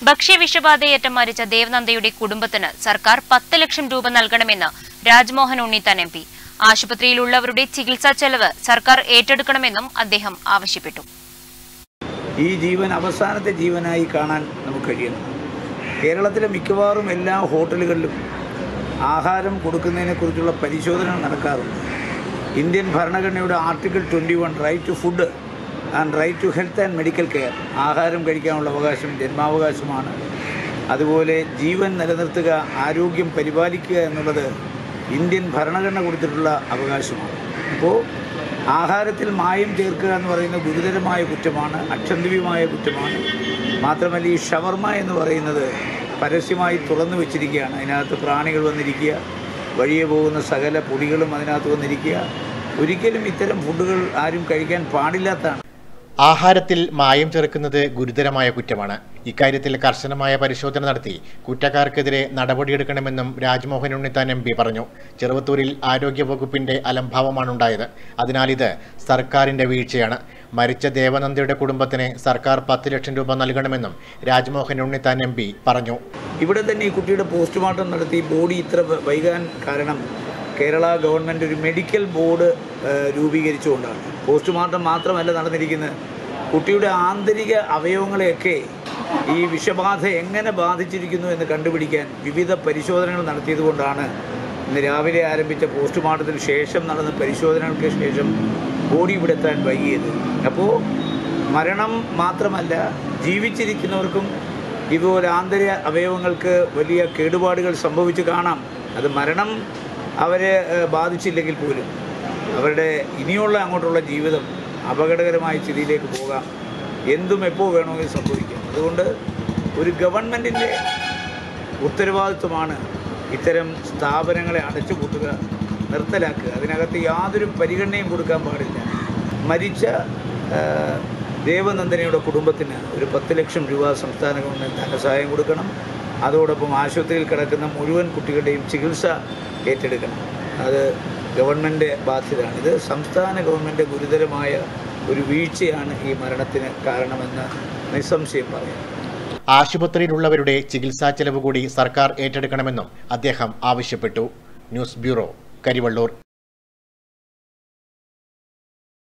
ഭക്ഷ്യവിഷബാധയേറ്റ് മരിച്ച ദേവനന്ദയുടെ കുടുംബത്തിന് സർക്കാർ പത്ത് ലക്ഷം രൂപ നൽകണമെന്ന് രാജ്മോഹൻ ഉണ്ണിത്താൻ എം പി ആശുപത്രിയിലുള്ളവരുടെ ചികിത്സാ ചെലവ് സർക്കാർ ഏറ്റെടുക്കണമെന്നും അദ്ദേഹം ആവശ്യപ്പെട്ടു ഈ ജീവൻ അവസാനത്തെ ജീവനായി കാണാൻ നമുക്ക് കഴിയണം കേരളത്തിലെ മിക്കവാറും എല്ലാ ഹോട്ടലുകളിലും ആഹാരം കൊടുക്കുന്നതിനെക്കുറിച്ചുള്ള പരിശോധന നടക്കാറുണ്ട് ഇന്ത്യൻ ഭരണഘടനയുടെ article twenty one right to food and right to health and medical care ആഹാരം കഴിക്കാനുള്ള അവകാശം ജന്മാവകാശമാണ് അതുപോലെ ജീവൻ നിലനിർത്തുക ആരോഗ്യം പരിപാലിക്കുക എന്നുള്ളത് ഇന്ത്യൻ ഭരണഘടന കൊടുത്തിട്ടുള്ള അവകാശമാണ് അപ്പോൾ ആഹാരത്തിൽ മായം ചേർക്കുക എന്ന് പറയുന്നത് ഗുരുതരമായ കുറ്റമാണ് അക്ഷന്തിവ്യമായ കുറ്റമാണ് മാത്രമല്ല ഈ ഷവർമ എന്ന് പറയുന്നത് പരസ്യമായി തുറന്നു വെച്ചിരിക്കുകയാണ് അതിനകത്ത് പ്രാണികൾ വന്നിരിക്കുക വഴിയെ പോകുന്ന സകല പൊടികളും അതിനകത്ത് വന്നിരിക്കുക ഒരിക്കലും ഇത്തരം ഫുഡുകൾ ആരും കഴിക്കാൻ പാടില്ലാത്തതാണ് ആഹാരത്തിൽ മായം ചേർക്കുന്നത് ഗുരുതരമായ കുറ്റമാണ് ഇക്കാര്യത്തിൽ കർശനമായ പരിശോധന നടത്തി കുറ്റക്കാർക്കെതിരെ നടപടിയെടുക്കണമെന്നും രാജ്മോഹൻ ഉണ്ണിത്താൻ എം പി പറഞ്ഞു ചെറുവത്തൂരിൽ ആരോഗ്യവകുപ്പിന്റെ അലംഭാവമാണുണ്ടായത് അതിനാൽ ഇത് സർക്കാരിന്റെ വീഴ്ചയാണ് മരിച്ച ദേവനന്ദയുടെ കുടുംബത്തിന് സർക്കാർ പത്ത് ലക്ഷം രൂപ നൽകണമെന്നും രാജ്മോഹൻ ഉണ്ണിത്താൻ എം പി പറഞ്ഞു ഇവിടെ തന്നെ ഈ കുട്ടിയുടെ പോസ്റ്റ്മോർട്ടം നടത്തി ബോഡി ഇത്ര വ- വൈകാൻ കാരണം കേരള ഗവൺമെൻറ് ഒരു മെഡിക്കൽ ബോർഡ് ഏഹ്, രൂപീകരിച്ചുകൊണ്ടാണ് പോസ്റ്റ്മോർട്ടം മാത്രമല്ല നടന്നിരിക്കുന്നത് കുട്ടിയുടെ ആന്തരിക അവയവങ്ങളെയൊക്കെ ഈ വിഷബാധ എങ്ങനെ ബാധിച്ചിരിക്കുന്നു എന്ന് കണ്ടുപിടിക്കാൻ വിവിധ പരിശോധനകൾ നടത്തിയതുകൊണ്ടാണ് ഇന്ന് രാവിലെ ആരംഭിച്ച പോസ്റ്റ്മോർട്ടത്തിന് ശേഷം നടന്ന പരിശോധനകൾക്ക് ശേഷം ബോഡി ഇവിടെ എത്താൻ വൈകിയത് അപ്പോൾ മരണം മാത്രമല്ല ജീവിച്ചിരിക്കുന്നവർക്കും ഇതുപോലെ ആന്തരിക അവയവങ്ങൾക്ക് വലിയ കേടുപാടുകൾ സംഭവിച്ചു കാണാം അത് മരണം അവരെ ഏഹ്, ബാധിച്ചില്ലെങ്കിൽ പോലും അവരുടെ ഇനിയുള്ള അങ്ങോട്ടുള്ള ജീവിതം അപകടകരമായ സ്ഥിതിയിലേക്ക് പോകാം എന്തും എപ്പോൾ വേണമെങ്കിലും സംഭവിക്കാം അതുകൊണ്ട് ഒരു ഗവൺമെൻറ്റിൻ്റെ ഉത്തരവാദിത്വമാണ് ഇത്തരം സ്ഥാപനങ്ങളെ അടച്ചുപൂട്ടുക നിർത്തലാക്കുക അതിനകത്ത് യാതൊരു പരിഗണനയും കൊടുക്കാൻ പാടില്ല മരിച്ച ആ, ദേവനന്ദനയുടെ കുടുംബത്തിന് ഒരു പത്ത് ലക്ഷം രൂപ സംസ്ഥാന ഗവൺമെൻറ് ധനസഹായം കൊടുക്കണം അതോടൊപ്പം ആശുപത്രിയിൽ കിടക്കുന്ന മുഴുവൻ കുട്ടികളുടെയും ചികിത്സ ഏറ്റെടുക്കണം അത് ഗവൺമെൻറ് ബാധ്യതയാണ് ഇത് സംസ്ഥാന ഗവൺമെൻറ് ഗുരുതരമായ ഒരു വീഴ്ചയാണ് ഈ മരണത്തിന് കാരണമെന്ന് നിസ്സംശയം പറയാം ആശുപത്രിയിലുള്ളവരുടെ ചികിത്സാ ചെലവ് കൂടി സർക്കാർ ഏറ്റെടുക്കണമെന്നും അദ്ദേഹം ആവശ്യപ്പെട്ടു ന്യൂസ് ബ്യൂറോ കരിവള്ളൂർ